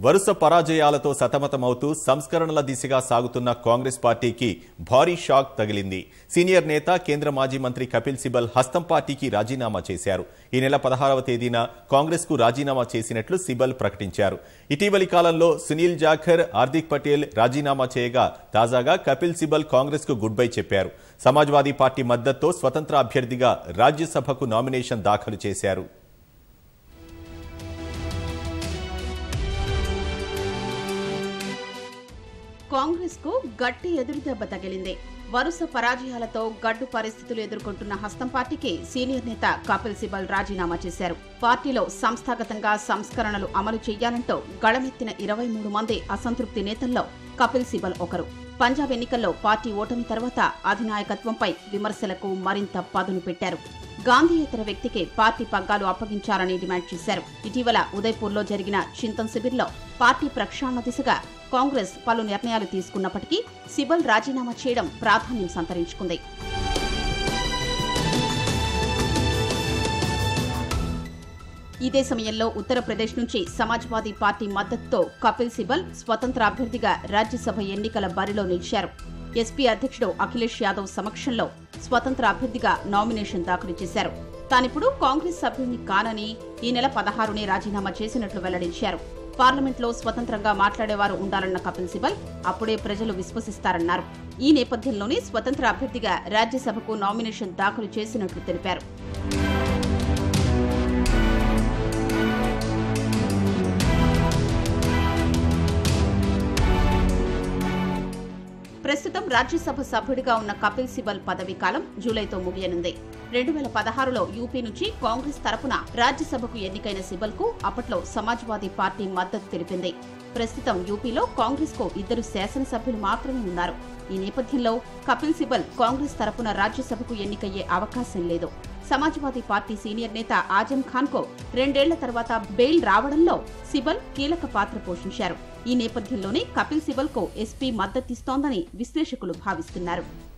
వరుస పరాజయాలతో సతమతమవుతూ సంస్కరణల దిశగా సాగుతున్న కాంగ్రెస్ పార్టీకి భారీ షాక్ తగిలింది సీనియర్ నేత కేంద్ర మాజీ మంత్రి కపిల్ సిబల్ హస్తం పార్టీకి రాజీనామా చేశారు ఈ నెల పదహారవ తేదీన కాంగ్రెస్ కు రాజీనామా చేసినట్లు సిబల్ ప్రకటించారు ఇటీవలి కాలంలో సునీల్ జాఖర్ హార్దిక్ పటేల్ రాజీనామా చేయగా తాజాగా కపిల్ సిబల్ కాంగ్రెస్ కు గుడ్ బై చెప్పారు సమాజ్వాదీ పార్టీ మద్దతుతో స్వతంత్ర అభ్యర్థిగా రాజ్యసభకు నామినేషన్ దాఖలు చేశారు కాంగ్రెస్ కు గట్టి ఎదురుదెబ్బ తగిలింది వరుస పరాజయాలతో గడ్డు పరిస్థితులు ఎదుర్కొంటున్న హస్తం పార్టీకి సీనియర్ నేత కపిల్ సిబల్ రాజీనామా చేశారు పార్టీలో సంస్థాగతంగా సంస్కరణలు అమలు చేయాలంటూ గళమెత్తిన ఇరవై మూడు మంది అసంతృప్తి నేతల్లో కపిల్ సిబల్ ఒకరు పంజాబ్ ఎన్నికల్లో పార్టీ ఓటమి తర్వాత అధినాయకత్వంపై విమర్శలకు మరింత పదును పెట్టారు గాంధీయేతర వ్యక్తికి పార్టీ పగ్గాలు అప్పగించాలని డిమాండ్ చేశారు ఇటీవల ఉదయ్పూర్లో జరిగిన చింతన్ శిబిర్లో పార్టీ ప్రక్షాళన దిశగా కాంగ్రెస్ పలు నిర్ణయాలు తీసుకున్నప్పటికీ సిబల్ రాజీనామా చేయడం ప్రాధాన్యం సంతరించుకుంది ఇదే సమయంలో ఉత్తరప్రదేశ్ నుంచి సమాజ్వాదీ పార్టీ మద్దతుతో కపిల్ సిబల్ స్వతంత్ర అభ్యర్థిగా రాజ్యసభ ఎన్నికల బరిలో నిలిచారు ఎస్పీ అధ్యక్షుడు అఖిలేష్ యాదవ్ సమక్షంలో స్వతంత్ర అభ్యర్థిగా నామినేషన్ దాఖలు చేశారు తానిప్పుడు కాంగ్రెస్ సభ్యుడిని కానని ఈ నెల పదహారునే రాజీనామా చేసినట్లు వెల్లడించారు పార్లమెంట్లో స్వతంత్రంగా మాట్లాడేవారు ఉండాలన్న కపిల్ సిబల్ అప్పుడే ప్రజలు విశ్వసిస్తారన్నారు ఈ నేపథ్యంలోనే స్వతంత్ర అభ్యర్థిగా రాజ్యసభకు నామినేషన్ దాఖలు చేసినట్లు తెలిపారు ప్రస్తుతం రాజ్యసభ సభ్యుడిగా ఉన్న కపిల్ సిబల్ పదవీ కాలం జూలైతో ముగియనుంది రెండు వేల పదహారులో యూపీ నుంచి కాంగ్రెస్ తరపున రాజ్యసభకు ఎన్నికైన సిబల్ కు అప్పట్లో సమాజ్వాదీ పార్టీ మద్దతు తెలిపింది ప్రస్తుతం యూపీలో కాంగ్రెస్ కు ఇద్దరు శాసనసభ్యులు మాత్రమే ఉన్నారు ఈ నేపథ్యంలో కపిల్ సిబల్ కాంగ్రెస్ తరపున రాజ్యసభకు ఎన్నికయ్యే అవకాశం లేదు సమాజ్వాదీ పార్టీ సీనియర్ నేత ఆజం ఖాన్ కు రెండేళ్ల తర్వాత బెయిల్ రావడంలో సిబల్ కీలక పాత్ర పోషించారు ఈ నేపథ్యంలోనే కపిల్ సిబల్ కు ఎస్పీ మద్దతిస్తోందని విశ్లేషకులు భావిస్తున్నారు